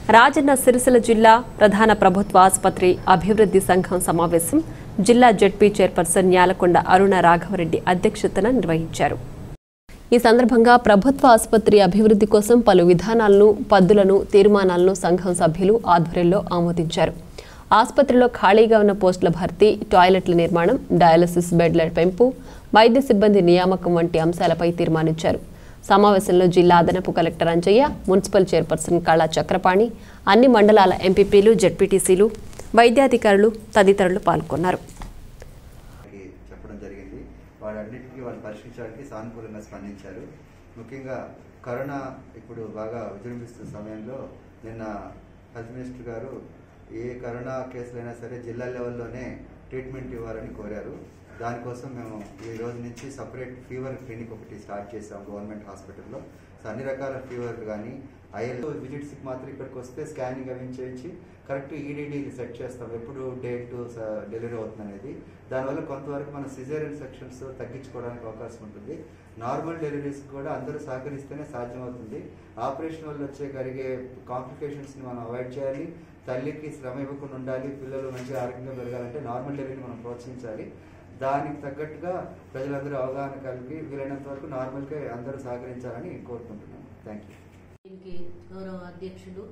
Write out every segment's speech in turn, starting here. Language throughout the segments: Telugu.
రాజన్న సిరిసిల్ల జిల్లా ప్రధాన ప్రభుత్వ ఆసుపత్రి అభివృద్ధి సంఘం సమావేశం జిల్లా జడ్పీ చైర్పర్సన్ న్యాలకొండ అరుణ రాఘవరెడ్డి అధ్యక్షతన నిర్వహించారు ఈ సందర్భంగా ప్రభుత్వ ఆసుపత్రి అభివృద్ధి కోసం పలు విధానాలను పద్దులను తీర్మానాలను సంఘం సభ్యులు ఆధ్వర్యంలో ఆమోదించారు ఆసుపత్రిలో ఖాళీగా ఉన్న పోస్టుల భర్తీ టాయిలెట్ల నిర్మాణం డయాలసిస్ బెడ్ల పెంపు వైద్య సిబ్బంది నియామకం వంటి అంశాలపై తీర్మానించారు సమావేశంలో జిల్లా అదనపు కలెక్టర్ అంజయ్య మున్సిపల్ చైర్పర్సన్ కళా చక్రపాణి అన్ని మండలాల ఎంపీపీలు జెడ్పీటీసీలు వైద్యాధికారులు తదితరులు పాల్గొన్నారు వారికి చెప్పడం జరిగింది వాటన్నిటికీ వాళ్ళు పరిష్కరించడానికి సానుకూలంగా స్పందించారు ముఖ్యంగా కరోనా ఇప్పుడు బాగా విజృంభిస్తున్న సమయంలో నిన్న హెల్త్ మినిస్టర్ గారు ఏ కరోనా కేసులైనా సరే జిల్లా లెవెల్లోనే ట్రీట్మెంట్ ఇవ్వాలని కోరారు దానికోసం మేము ఈ రోజు నుంచి సపరేట్ ఫీవర్ క్లినిక్ ఒకటి స్టార్ట్ చేసాం గవర్నమెంట్ హాస్పిటల్లో సో అన్ని రకాల ఫీవర్లు కానీ ఐఎల్ విజిట్స్కి మాత్రం ఇక్కడికి వస్తే స్కానింగ్ అవి చేయించి కరెక్ట్ ఈడీడీ సెట్ చేస్తాం ఎప్పుడు డేట్ డెలివరీ అవుతుంది అనేది దానివల్ల కొంతవరకు మన సిజేరియన్ సెక్షన్స్ తగ్గించుకోవడానికి అవకాశం ఉంటుంది నార్మల్ డెలివరీస్ కూడా అందరూ సహకరిస్తేనే సాధ్యమవుతుంది ఆపరేషన్ వల్ల వచ్చే కలిగే కాంప్లికేషన్స్ని మనం అవాయిడ్ చేయాలి తల్లికి శ్రమ ఇవ్వకుండా ఉండాలి పిల్లలు మంచిగా ఆరోగ్యంగా పెరగాలంటే నార్మల్ డెలివరీని మనం ప్రోత్సహించాలి దానికి తగ్గట్టుగా ప్రజలందరూ అవగాహన కలిగి వీలైనంత వరకు నార్మల్గా అందరూ సహకరించాలని కోరుకుంటున్నాను థ్యాంక్ యూ దీనికి గౌరవ అధ్యక్షులు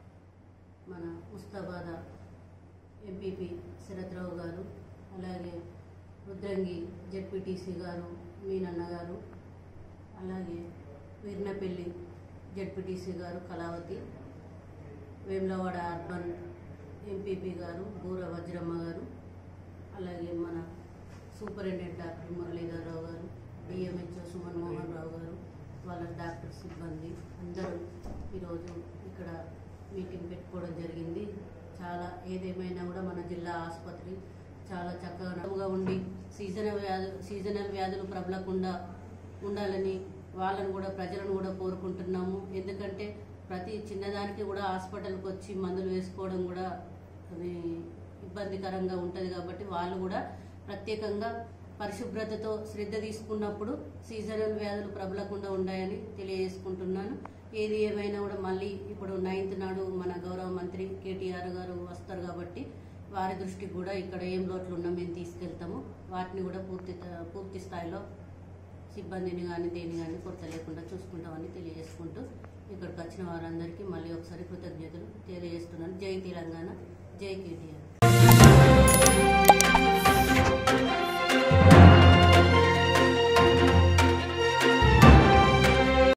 మన ముస్తాబాద ఎంపీపీ శరత్రావు గారు అలాగే రుద్రంగి జెడ్పీటీసీ గారు మీనన్న గారు అలాగే వీర్నపల్లి జెడ్పీటీసీ గారు కళావతి వేములవాడ అర్బన్ ఎంపీపీ గారు బూర వజ్రమ్మ గారు అలాగే మన సూపరింటెండెంట్ డాక్టర్ మురళీధరరావు గారు డిఎంహెచ్ఓ సుమన్ మోహన్ రావు గారు వాళ్ళ డాక్టర్ సిబ్బంది అందరూ ఈరోజు ఇక్కడ మీటింగ్ పెట్టుకోవడం జరిగింది చాలా ఏదేమైనా కూడా మన జిల్లా ఆసుపత్రి చాలా చక్కగా నడువుగా ఉండి సీజనల్ వ్యాధులు సీజనల్ వ్యాధులు ప్రబలకుండా ఉండాలని వాళ్ళని కూడా ప్రజలను కూడా కోరుకుంటున్నాము ఎందుకంటే ప్రతి చిన్నదానికి కూడా హాస్పిటల్కి వచ్చి మందులు వేసుకోవడం కూడా అది ఇబ్బందికరంగా ఉంటుంది కాబట్టి వాళ్ళు కూడా ప్రత్యేకంగా పరిశుభ్రతతో శ్రద్ధ తీసుకున్నప్పుడు సీజనల్ వ్యాధులు ప్రబలకుండా ఉన్నాయని తెలియజేసుకుంటున్నాను ఏది ఏమైనా కూడా మళ్ళీ ఇప్పుడు నైన్త్ నాడు మన గౌరవ మంత్రి కేటీఆర్ గారు వస్తారు కాబట్టి వారి దృష్టికి కూడా ఇక్కడ ఏం లోట్లు ఉన్నా మేము తీసుకెళ్తాము వాటిని కూడా పూర్తి పూర్తి స్థాయిలో సిబ్బందిని కానీ దేని కానీ కొరత లేకుండా చూసుకుంటామని తెలియజేసుకుంటూ ఇక్కడికి వచ్చిన వారందరికీ మళ్ళీ ఒకసారి కృతజ్ఞతలు తెలియజేస్తున్నాను జై తెలంగాణ జై కేటీఆర్